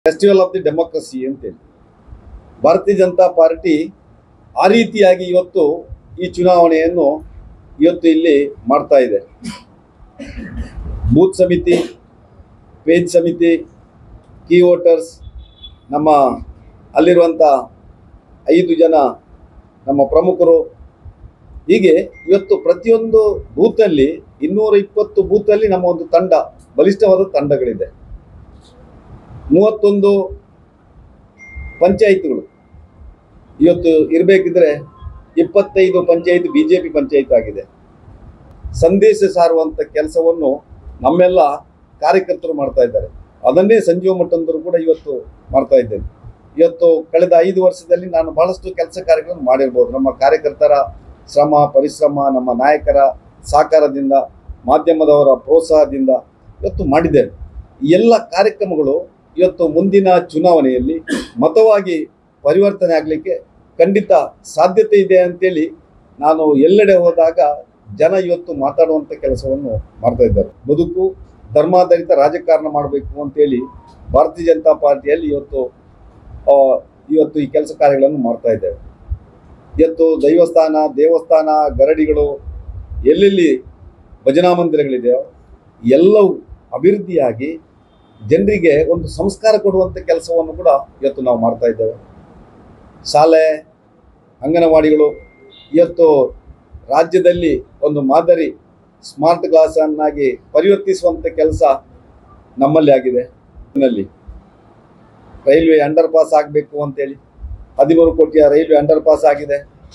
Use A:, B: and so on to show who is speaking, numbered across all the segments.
A: Festival of the democracy ಅಂತೇಳಿ ಭಾರತೀಯ Janata party ಆ ರೀತಿಯಾಗಿ ಇವತ್ತು ಈ ಚುನಾವಣೆಯನ್ನು ಇವತ್ತು ಇಲ್ಲಿ ಮಾಡ್ತಾ ಇದೆ ಬೂತ್ ಸಮಿತಿ ಪೇಜ್ ಸಮಿತಿ ಕೀ ವೋಟರ್ಸ್ ನಮ್ಮ ಅಲ್ಲಿರುವಂಥ ಐದು ಜನ ನಮ್ಮ ಪ್ರಮುಖರು ಹೀಗೆ ಇವತ್ತು ಪ್ರತಿಯೊಂದು ಬೂತಲ್ಲಿ ಇನ್ನೂರ ಇಪ್ಪತ್ತು ಬೂತಲ್ಲಿ ನಮ್ಮ ಒಂದು ತಂಡ ಬಲಿಷ್ಠವಾದ ತಂಡಗಳಿದೆ ಮೂವತ್ತೊಂದು ಪಂಚಾಯಿತಿಗಳು ಇವತ್ತು ಇರಬೇಕಿದ್ರೆ ಇಪ್ಪತ್ತೈದು panchayat B J P panchayat ಆಗಿದೆ ಸಂದೇಶ ಸಾರುವಂಥ ಕೆಲಸವನ್ನು ನಮ್ಮೆಲ್ಲ ಕಾರ್ಯಕರ್ತರು ಮಾಡ್ತಾ ಇದ್ದಾರೆ ಅದನ್ನೇ ಸಂಜೀವ ಮಠಂದರು ಕೂಡ ಇವತ್ತು ಮಾಡ್ತಾ ಇದ್ದೇನೆ ಇವತ್ತು ಕಳೆದ ಐದು ವರ್ಷದಲ್ಲಿ ನಾನು ಬಹಳಷ್ಟು ಕೆಲಸ ಕಾರ್ಯಗಳನ್ನು ಮಾಡಿರ್ಬೋದು ನಮ್ಮ ಕಾರ್ಯಕರ್ತರ ಶ್ರಮ ಪರಿಶ್ರಮ ನಮ್ಮ ನಾಯಕರ ಸಹಕಾರದಿಂದ ಮಾಧ್ಯಮದವರ ಪ್ರೋತ್ಸಾಹದಿಂದ ಇವತ್ತು ಮಾಡಿದ್ದೇನೆ ಈ ಎಲ್ಲ ಕಾರ್ಯಕ್ರಮಗಳು ಇವತ್ತು ಮುಂದಿನ ಚುನಾವಣೆಯಲ್ಲಿ ಮತವಾಗಿ ಪರಿವರ್ತನೆ ಆಗಲಿಕ್ಕೆ ಖಂಡಿತ ಸಾಧ್ಯತೆ ಇದೆ ಅಂತೇಳಿ ನಾನು ಎಲ್ಲೆಡೆ ಹೋದಾಗ ಜನ ಇವತ್ತು ಮಾತಾಡುವಂಥ ಕೆಲಸವನ್ನು ಮಾಡ್ತಾ ಇದ್ದಾರೆ ಬದುಕು ಧರ್ಮಾಧಾರಿತ ರಾಜಕಾರಣ ಮಾಡಬೇಕು ಅಂತೇಳಿ ಭಾರತೀಯ ಜನತಾ ಪಾರ್ಟಿಯಲ್ಲಿ ಇವತ್ತು ಆ, ಇವತ್ತು ಈ ಕೆಲಸ ಕಾರ್ಯಗಳನ್ನು ಮಾಡ್ತಾ ಇದ್ದೇವೆ ಇವತ್ತು ದೈವಸ್ಥಾನ ದೇವಸ್ಥಾನ ಗರಡಿಗಳು ಎಲ್ಲೆಲ್ಲಿ ಭಜನಾ ಮಂದಿರಗಳಿದೆಯೋ ಎಲ್ಲವೂ ಅಭಿವೃದ್ಧಿಯಾಗಿ ಜನರಿಗೆ ಒಂದು ಸಂಸ್ಕಾರ ಕೊಡುವಂಥ ಕೆಲಸವನ್ನು ಕೂಡ ಇವತ್ತು ನಾವು ಮಾಡ್ತಾ ಇದ್ದೇವೆ ಶಾಲೆ ಅಂಗನವಾಡಿಗಳು ಇವತ್ತು ರಾಜ್ಯದಲ್ಲಿ ಒಂದು ಮಾದರಿ ಸ್ಮಾರ್ಟ್ ಕ್ಲಾಸನ್ನಾಗಿ ಪರಿವರ್ತಿಸುವಂಥ ಕೆಲಸ ನಮ್ಮಲ್ಲಿ ಆಗಿದೆ ನಲ್ಲಿ ರೈಲ್ವೆ ಅಂಡರ್ ಪಾಸ್ ಆಗಬೇಕು ಅಂತೇಳಿ ಹದಿಮೂರು ಕೋಟಿಯ ರೈಲ್ವೆ ಅಂಡರ್ ಪಾಸ್ ಆಗಿದೆ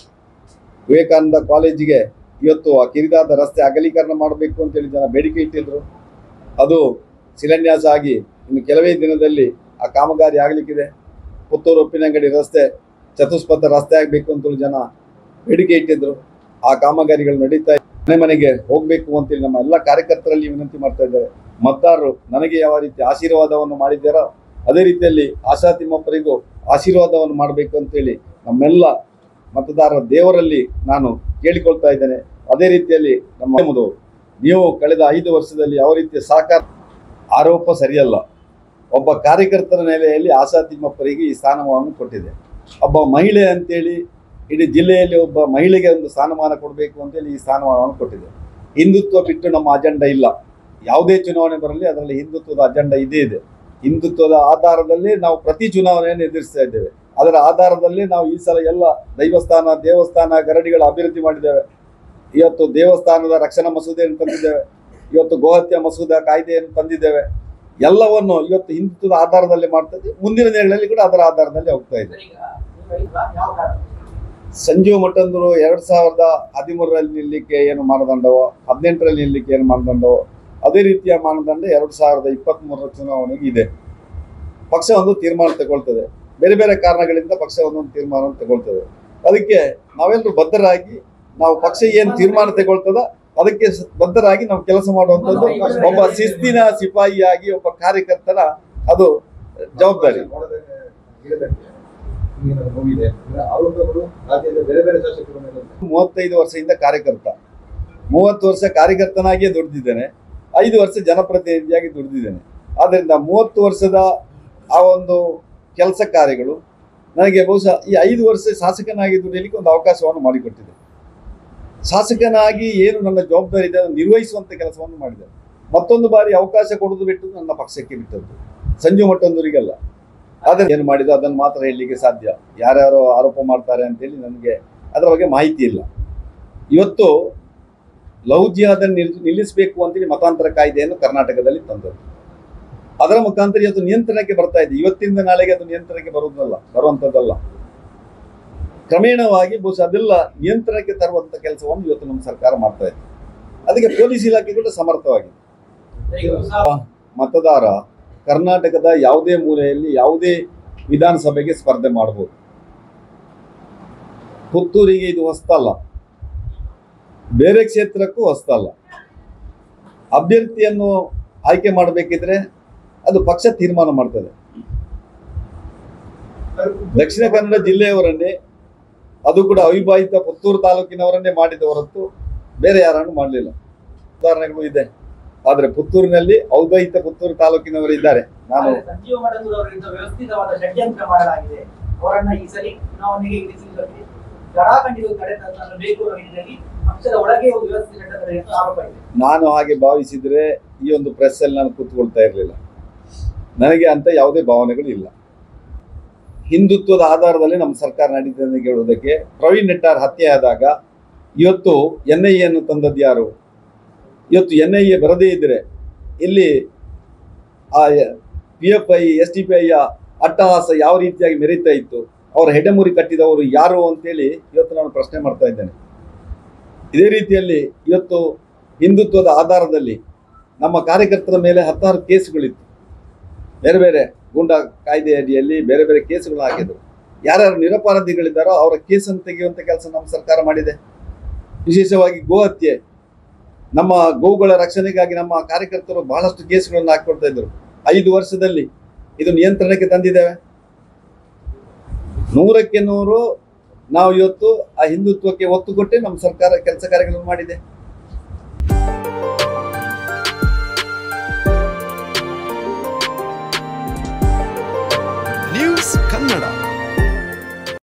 A: ವಿವೇಕಾನಂದ ಕಾಲೇಜಿಗೆ ಇವತ್ತು ಆ ಕಿರಿದಾದ ರಸ್ತೆ ಅಗಲೀಕರಣ ಮಾಡಬೇಕು ಅಂತೇಳಿ ಜನ ಬೇಡಿಕೆ ಇಟ್ಟಿದ್ರು ಅದು ಶಿಲಾನ್ಯಾಸ ಆಗಿ ಇನ್ನು ಕೆಲವೇ ದಿನದಲ್ಲಿ ಆ ಕಾಮಗಾರಿ ಆಗಲಿಕ್ಕಿದೆ ಪುತ್ತೂರು ಉಪ್ಪಿನಂಗಡಿ ರಸ್ತೆ ಚತುಷ್ಪಥ ರಸ್ತೆ ಆಗಬೇಕು ಅಂತೇಳಿ ಜನ ಬೇಡಿಕೆ ಇಟ್ಟಿದ್ರು ಆ ಕಾಮಗಾರಿಗಳು ನಡೀತಾ ಇದೆ. ಮನೆ ಮನೆಗೆ ಹೋಗಬೇಕು ಅಂತೇಳಿ ನಮ್ಮ ಎಲ್ಲ ಕಾರ್ಯಕರ್ತರಲ್ಲಿ ವಿನಂತಿ ಮಾಡ್ತಾ ಇದ್ದಾರೆ ಮತದಾರರು ನನಗೆ ಯಾವ ರೀತಿ ಆಶೀರ್ವಾದವನ್ನು ಮಾಡಿದ್ದಾರೋ ಅದೇ ರೀತಿಯಲ್ಲಿ ಆಶಾ ತಿಮ್ಮಪ್ಪರಿಗೂ ಆಶೀರ್ವಾದವನ್ನು ಮಾಡಬೇಕು ಅಂತೇಳಿ ನಮ್ಮೆಲ್ಲ ಮತದಾರರ ದೇವರಲ್ಲಿ ನಾನು ಕೇಳಿಕೊಳ್ತಾ ಇದ್ದೇನೆ ಅದೇ ರೀತಿಯಲ್ಲಿ ನಮ್ಮ ಮಾಧ್ಯಮದವರು ನೀವು ಕಳೆದ ಐದು ವರ್ಷದಲ್ಲಿ ಯಾವ ರೀತಿಯ ಸಹಕಾರ ಆರೋಪ ಸರಿಯಲ್ಲ ಒಬ್ಬ ಕಾರ್ಯಕರ್ತರ ನೆಲೆಯಲ್ಲಿ ಆಶಾ ತಿಮ್ಮಪ್ಪರಿಗೆ ಈ ಸ್ಥಾನಮಾನವನ್ನು ಕೊಟ್ಟಿದೆ ಒಬ್ಬ ಮಹಿಳೆ ಅಂತೇಳಿ ಇಡೀ ಜಿಲ್ಲೆಯಲ್ಲಿ ಒಬ್ಬ ಮಹಿಳೆಗೆ ಒಂದು ಸ್ಥಾನಮಾನ ಕೊಡಬೇಕು ಅಂತೇಳಿ ಈ ಸ್ಥಾನಮಾನವನ್ನು ಕೊಟ್ಟಿದೆ ಹಿಂದುತ್ವ ಬಿಟ್ಟು ನಮ್ಮ ಅಜೆಂಡಾ ಇಲ್ಲ ಯಾವುದೇ ಚುನಾವಣೆ ಬರಲಿ ಅದರಲ್ಲಿ ಹಿಂದುತ್ವದ ಅಜೆಂಡಾ ಇದೇ ಇದೆ ಹಿಂದುತ್ವದ ಆಧಾರದಲ್ಲಿ ನಾವು ಪ್ರತಿ ಚುನಾವಣೆಯನ್ನು ಎದುರಿಸ್ತಾ ಇದ್ದೇವೆ ಅದರ ಆಧಾರದಲ್ಲಿ ನಾವು ಈ ಸಲ ಎಲ್ಲ ದೈವಸ್ಥಾನ ದೇವಸ್ಥಾನ ಗರಡಿಗಳ ಅಭಿವೃದ್ಧಿ ಮಾಡಿದ್ದೇವೆ ಇವತ್ತು ದೇವಸ್ಥಾನದ ರಕ್ಷಣಾ ಮಸೂದೆಯನ್ನು ತಂದಿದ್ದೇವೆ ಇವತ್ತು ಗೋಹತ್ಯೆ ಮಸೂದಾ ಕಾಯ್ದೆಯನ್ನು ತಂದಿದ್ದೇವೆ ಎಲ್ಲವನ್ನು ಇವತ್ತು ಹಿಂದುತ್ವದ ಆಧಾರದಲ್ಲಿ ಮಾಡ್ತಾ ಇದ್ದೀವಿ ಮುಂದಿನ ದಿನಗಳಲ್ಲಿ ಕೂಡ ಅದರ ಆಧಾರದಲ್ಲಿ ಹೋಗ್ತಾ ಇದೆ ಸಂಜೀವ್ ಮಠಂದರು ಎರಡ್ ಸಾವಿರದ ಹದಿಮೂರರಲ್ಲಿ ನಿಲ್ಲಕ್ಕೆ ಏನು ಮಾನದಂಡವೋ ಹದಿನೆಂಟರಲ್ಲಿ ನಿಲ್ಲಕ್ಕೆ ಏನು ಮಾನದಂಡವೋ ಅದೇ ರೀತಿಯ ಮಾನದಂಡ ಎರಡ್ ಸಾವಿರದ ಇಪ್ಪತ್ತ್ ಮೂರರ ಚುನಾವಣೆಗೆ ಇದೆ ಪಕ್ಷ ಒಂದು ತೀರ್ಮಾನ ತಗೊಳ್ತದೆ ಬೇರೆ ಬೇರೆ ಕಾರಣಗಳಿಂದ ಪಕ್ಷ ಒಂದೊಂದು ತೀರ್ಮಾನ ತಗೊಳ್ತದೆ ಅದಕ್ಕೆ ನಾವೆಲ್ಲರೂ ಬದ್ಧರಾಗಿ ನಾವು ಪಕ್ಷ ಏನು ತೀರ್ಮಾನ ತಗೊಳ್ತದ ಅದಕ್ಕೆ ಸ- ಬದ್ಧರಾಗಿ ನಾವು ಕೆಲಸ ಮಾಡುವಂಥದ್ದು ಒಬ್ಬ ಶಿಸ್ತಿನ ಸಿಪಾಯಿಯಾಗಿ ಒಬ್ಬ ಕಾರ್ಯಕರ್ತರ ಅದು ಜವಾಬ್ದಾರಿ
B: ಆರೋಪಗಳು ರಾಜ್ಯದ ಬೇರೆ ಬೇರೆ ಶಾಸಕರ ಮೇಲೆ ಉಂಟು.
A: ಮೂವತ್ತೈದು ವರ್ಷದಿಂದ ಕಾರ್ಯಕರ್ತ ಮೂವತ್ತು ವರ್ಷ ಕಾರ್ಯಕರ್ತನಾಗಿಯೇ ದುಡಿದಿದ್ದೇನೆ ಐದು ವರ್ಷ ಜನಪ್ರತಿನಿಧಿಯಾಗಿ ದುಡಿದಿದ್ದೇನೆ ಆದ್ದರಿಂದ ಮೂವತ್ತು ವರ್ಷದ ಆ ಒಂದು ಕೆಲಸ ಕಾರ್ಯಗಳು ನನಗೆ ಬಹುಶಃ ಈ ಐದು ವರ್ಷ ಶಾಸಕನಾಗಿ ದುಡಿಯಲಿಕ್ಕೆ ಒಂದು ಅವಕಾಶವನ್ನು ಮಾಡಿಕೊಟ್ಟಿದೆ ಶಾಸಕನಾಗಿ ಏನು ನನ್ನ ಜವಾಬ್ದಾರಿ ಇದೆ ಅದನ್ನು ನಿರ್ವಹಿಸುವಂಥ ಕೆಲಸವನ್ನು ಮಾಡಿದೆ ಮತ್ತೊಂದು ಬಾರಿ ಅವಕಾಶ ಕೊಡುವುದು ಬಿಟ್ಟು ನನ್ನ ಪಕ್ಷಕ್ಕೆ ಬಿಟ್ಟದ್ದು ಸಂಜು ಮಟ್ಟೊಂದರಿಗಲ್ಲ ಆದರೆ ಏನು ಮಾಡಿದ ಅದನ್ನು ಮಾತ್ರ ಹೇಳಲಿಕ್ಕೆ ಸಾಧ್ಯ ಯಾರ್ಯಾರು ಆರೋಪ ಮಾಡ್ತಾರೆ ಅಂತೇಳಿ ನನಗೆ ಅದರ ಬಗ್ಗೆ ಮಾಹಿತಿ ಇಲ್ಲ ಇವತ್ತು ಲವ್ ಜಿಹಾದನ್ನು ನಿಲ್ ನಿಲ್ಲಿಸಬೇಕು ಅಂತೇಳಿ ಮತಾಂತರ ಕಾಯ್ದೆಯನ್ನು ಕರ್ನಾಟಕದಲ್ಲಿ ತಂದದ್ದು ಅದರ ಮುಖಾಂತರ ಇವತ್ತು ನಿಯಂತ್ರಣಕ್ಕೆ ಬರ್ತಾ ಇದೆ ಇವತ್ತಿಂದ ನಾಳೆಗೆ ಅದು ನಿಯಂತ್ರಣಕ್ಕೆ ಬರುವುದಲ್ಲ ಬರುವಂಥದ್ದಲ್ಲ ಕ್ರಮೇಣವಾಗಿ ಬಹುಶಃ ಅದೆಲ್ಲ ನಿಯಂತ್ರಣಕ್ಕೆ ತರುವಂಥ ಕೆಲಸವನ್ನು ಇವತ್ತು ನಮ್ಮ ಸರ್ಕಾರ ಮಾಡ್ತಾ ಇದೆ ಅದಕ್ಕೆ ಪೊಲೀಸ್ ಇಲಾಖೆ ಕೂಡ ಸಮರ್ಥವಾಗಿದೆ ಮತದಾರ ಕರ್ನಾಟಕದ ಯಾವುದೇ ಮೂಲೆಯಲ್ಲಿ ಯಾವುದೇ ವಿಧಾನಸಭೆಗೆ ಸ್ಪರ್ಧೆ ಮಾಡಬಹುದು ಪುತ್ತೂರಿಗೆ ಇದು ಹೊಸ್ತಲ್ಲ ಬೇರೆ ಕ್ಷೇತ್ರಕ್ಕೂ ಹೊಸ್ತಲ್ಲ ಅಭ್ಯರ್ಥಿಯನ್ನು ಆಯ್ಕೆ ಮಾಡಬೇಕಿದ್ರೆ ಅದು ಪಕ್ಷ ತೀರ್ಮಾನ ಮಾಡ್ತದೆ ದಕ್ಷಿಣ ಕನ್ನಡ ಜಿಲ್ಲೆಯವರನ್ನೇ ಅದು ಕೂಡ ಅವಿಭಾಜಿತ ಪುತ್ತೂರು ತಾಲೂಕಿನವರನ್ನೇ ಮಾಡಿದ ಹೊರತು ಬೇರೆ ಯಾರನ್ನು ಮಾಡಲಿಲ್ಲ ಉದಾಹರಣೆಗಳು ಇದೆ ಆದ್ರೆ ಪುತ್ತೂರಿನಲ್ಲಿ ಔದೈತ ಪುತ್ತೂರು ತಾಲೂಕಿನವರು ಇದ್ದಾರೆ ನಾನು
C: ಆದರೆ ಸಂಜೀವ ಮಠದೂರು ಅವರಿಂದ ವ್ಯವಸ್ಥಿತವಾದ ಷಡ್ಯಂತ್ರ ಮಾಡಲಾಗಿದೆ ಅವರನ್ನ ಈ ಸರಿ ಚುನಾವಣೆಗೆ ಇರಿಸುವುದಕ್ಕೆ ಗಡಾಖಂಡಿತ ತಡೆ ಬೇಕು ಅನ್ನೋ ನಿಟ್ಟಿನಲ್ಲಿ ಪಕ್ಷದ ಒಳಗೆ ಒಂದು ವ್ಯವಸ್ಥೆ ನಡೆದರೆ ಎಂದು ಆರೋಪ ಇದೆ
A: ನಾನು ಹಾಗೆ ಭಾವಿಸಿದ್ರೆ ಈ ಒಂದು ಪ್ರೆಸ್ ಅಲ್ಲಿ ನಾನು ಕೂತ್ಕೊಳ್ತಾ ಇರಲಿಲ್ಲ ನನಗೆ ಅಂತ ಯಾವುದೇ ಭಾವನೆಗಳು ಇಲ್ಲ ಹಿಂದುತ್ವದ ಆಧಾರದಲ್ಲಿ ನಮ್ಮ ಸರ್ಕಾರ ನಡೀತದೆ ಅಂತ ಹೇಳುವುದಕ್ಕೆ ಪ್ರವೀಣ್ ನೆಟ್ಟಾರ್ ಹತ್ಯೆ ಆದಾಗ ಇವತ್ತು ಎನ್ ಐ ಎನ್ನು ತಂದದ್ದು ಯಾರು ಇವತ್ತು ಎನ್ ಐ ಎ ಬರದೇ ಇದ್ರೆ ಇಲ್ಲಿ ಆ P F I S T P ಐಯ ಅಟ್ಟಹಾಸ ಯಾವ ರೀತಿಯಾಗಿ ಮೆರೀತಾ ಇತ್ತು ಅವರ ಹೆಡೆಮುರಿ ಕಟ್ಟಿದವರು ಯಾರು ಅಂತೇಳಿ ಇವತ್ತು ನಾನು ಪ್ರಶ್ನೆ ಮಾಡ್ತಾ ಇದ್ದೇನೆ ಇದೇ ರೀತಿಯಲ್ಲಿ ಇವತ್ತು ಹಿಂದುತ್ವದ ಆಧಾರದಲ್ಲಿ ನಮ್ಮ ಕಾರ್ಯಕರ್ತರ ಮೇಲೆ ಹತ್ತಾರು ಕೇಸುಗಳಿತ್ತು ಬೇರೆ ಬೇರೆ ಗೂಂಡಾ ಕಾಯ್ದೆ ಅಡಿಯಲ್ಲಿ ಬೇರೆ ಬೇರೆ ಕೇಸುಗಳು ಹಾಕಿದ್ರು ಯಾರ್ಯಾರು ನಿರಪರಾಧಿಗಳಿದ್ದಾರೋ ಅವರ ಕೇಸನ್ನು ತೆಗೆಯುವಂತ ಕೆಲಸ ನಮ್ಮ ಸರ್ಕಾರ ಮಾಡಿದೆ ವಿಶೇಷವಾಗಿ ಗೋ ಹತ್ಯೆ ನಮ್ಮ ಗೋವುಗಳ ರಕ್ಷಣೆಗಾಗಿ ನಮ್ಮ ಕಾರ್ಯಕರ್ತರು ಬಹಳಷ್ಟು ಕೇಸುಗಳನ್ನು ಹಾಕೊಳ್ತಾ ಇದ್ರು ಐದು ವರ್ಷದಲ್ಲಿ ಇದು ನಿಯಂತ್ರಣಕ್ಕೆ ತಂದಿದ್ದೇವೆ ನೂರಕ್ಕೆ ನೂರು ನಾವು ಇವತ್ತು ಆ ಹಿಂದುತ್ವಕ್ಕೆ ಒತ್ತು ಕೊಟ್ಟೆ ನಮ್ಮ ಸರ್ಕಾರ ಕೆಲಸ ಕಾರ್ಯಗಳನ್ನು ಮಾಡಿದೆ
D: ನ್ಯೂಸ್ ಕನ್ನಡ